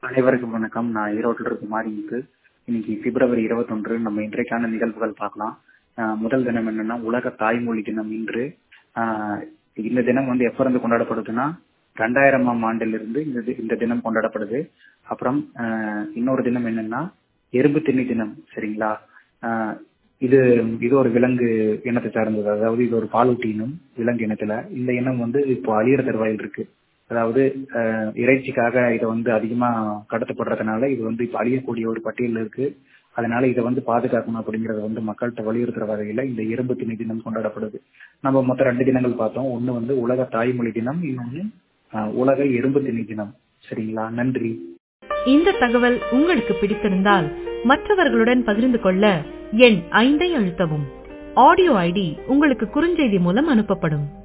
அனைவருக்கும் வணக்கம் நான் ஈரோட்டில் இருக்கு மாரிமுத்து இன்னைக்கு பிப்ரவரி இருபத்தொன்று நம்ம இன்றைக்கான நிகழ்வுகள் பார்க்கலாம் ஆஹ் முதல் தினம் என்னன்னா உலக தாய்மொழி தினம் இன்று ஆஹ் இந்த தினம் வந்து எப்ப இருந்து கொண்டாடப்படுதுன்னா ரெண்டாயிரமாம் ஆண்டிலிருந்து இந்த தி- இந்த தினம் கொண்டாடப்படுது அப்புறம் ஆஹ் இன்னொரு தினம் என்னன்னா எறும்பு திண்ணி தினம் சரிங்களா ஆஹ் இது இது ஒரு விலங்கு இனத்தை சார்ந்தது அதாவது இது ஒரு பாலூட்டி இனம் விலங்கு இனத்துல இந்த இனம் வந்து இப்போ அழியிற தருவாயில் இருக்கு அதாவது அஹ், இறைச்சிக்காக இதை வந்து அதிகமா கடத்தப்படுறதுனால இது வந்து இப்ப அழியக்கூடிய ஒரு பட்டியலில் இருக்கு அதனால இதை வந்து பாதுகாக்கணும் அப்படிங்கறத வந்து மக்கள்கிட்ட வலியுறுத்துற வகையில இந்த எறும்பு திணை தினம் கொண்டாடப்படுது நம்ம மொத்தம் ரெண்டு தினங்கள் பார்த்தோம் ஒண்ணு வந்து உலக தாய்மொழி தினம் இன்னொன்னு அஹ், உலக எறும்பு திணை தினம் சரிங்களா நன்றி இந்த தகவல் உங்களுக்கு பிடித்திருந்தால் மற்றவர்களுடன் பகிர்ந்து கொள்ள எண் ஐந்தை அழுத்தவும் ஆடியோ ஐடி உங்களுக்கு குறுஞ்செய்தி மூலம் அனுப்பப்படும்